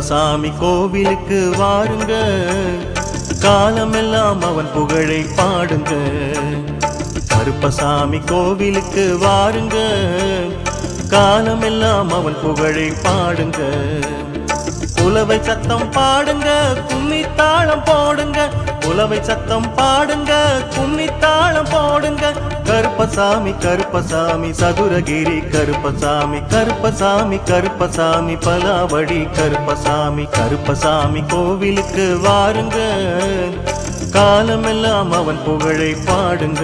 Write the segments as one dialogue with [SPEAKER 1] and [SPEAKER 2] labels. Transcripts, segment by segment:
[SPEAKER 1] கருப்பசாமி கோவிலுக்கு வாருங்க காலமெல்லாம் அவன் புகழை பாடுங்க கருப்பசாமி கோவிலுக்கு வாருங்க காலமெல்லாம் அவன் புகழை பாடுங்க குலவை சத்தம் பாடுங்க கும்மி தாளம் போடுங்க குலவை சத்தம் பாடுங்க கும்மி தாளம் போடுங்க கருப்பசாமி கருப்பசாமி சதுரகிரி கருப்பசாமி கருப்பசாமி கருப்பசாமி பலாவடி கருப்பசாமி கருப்பசாமி கோவிலுக்கு வாருங்க காலமெல்லாம் அவன் புகழை பாடுங்க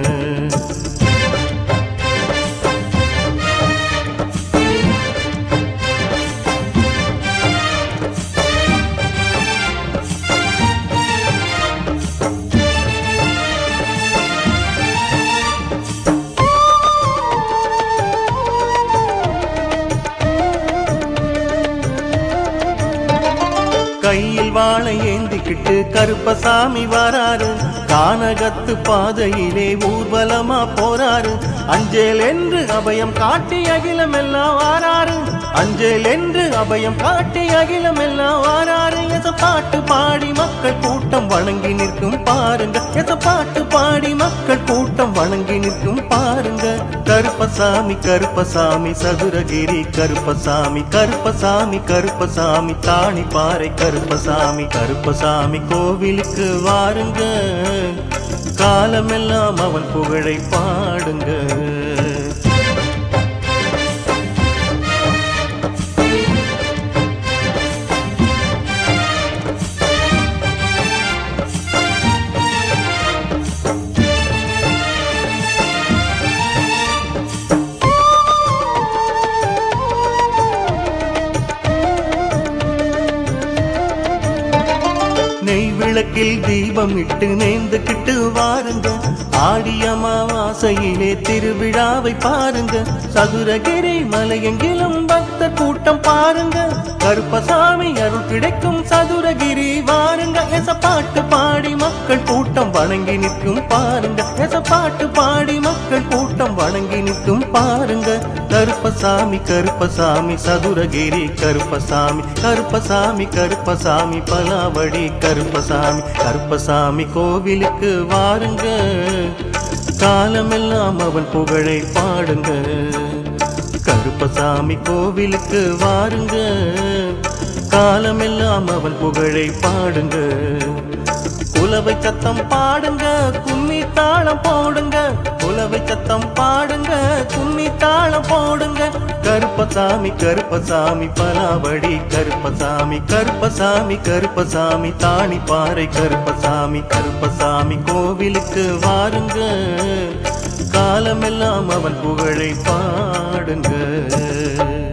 [SPEAKER 1] கையில் வாழை ஏந்திக்கிட்டு கருப்பசாமி வராரு கானகத்து பாதையிலே ஊர்வலமா போறாரு அஞ்சேல் என்று அபயம் காட்டி அகிலம் எல்லாம் வாராரு அஞ்சேல் என்று அபயம் காட்டி அகிலம் எல்லாம் வாராரு எச பாட்டு பாடி மக்கள் கூட்டம் வணங்கி நிற்கும் பாருங்க எச பாட்டு பாடி மக்கள் கூட்டம் வணங்கி நிற்கும் பாருங்க கருப்பசாமி கருப்பசாமி சதுரகிரி கருப்பசாமி கருப்பசாமி கருப்பசாமி தாணி பாறை கருப்பசாமி கருப்பசாமி கோவிலுக்கு வாருங்க காலமெல்லாம் அவன் புகழை பாடுங்க நெய் விளக்கில் தீபம் இட்டு நேர்ந்துக்கிட்டு வாருங்க ஆடி அமாவாசையிலே திருவிழாவை பாருங்க சதுரகிரி மலையெங்கிலும் பக்த கூட்டம் பாருங்க கருப்பசாமி அருள் கிடைக்கும் சதுரகிரி வாருங்க எச பாட்டு பாடி மக்கள் கூட்டம் வணங்கி நிற்கும் பாருங்க எச பாட்டு பாடி மக்கள் கூட்டம் வணங்கி நிற்கும் பாருங்க கருப்பசாமி கருப்பசாமி சதுரகிரி கருப்பசாமி கருப்பசாமி கருப்பசாமி பலாவடி கருப்பசாமி கருப்பசாமி கோவிலுக்கு வாருங்க காலமெல்லாம் அவன் புகழை பாடுங்க கருப்பசாமி கோவிலுக்கு வாருங்க காலமெல்லாம் அவன் புகழை பாடுங்க குலவை சத்தம் பாடுங்க கும்மி தாளம் போடுங்க குலவை சத்தம் பாடுங்க கும்மி தாளம் போடுங்க கருப்பசாமி கருப்பசாமி பலாவடி கருப்பசாமி கருப்பசாமி கருப்பசாமி தாணி பாறை கருப்பசாமி கருப்பசாமி கோவிலுக்கு வாருங்க காலமெல்லாம் அவன் புகழை பாடுங்க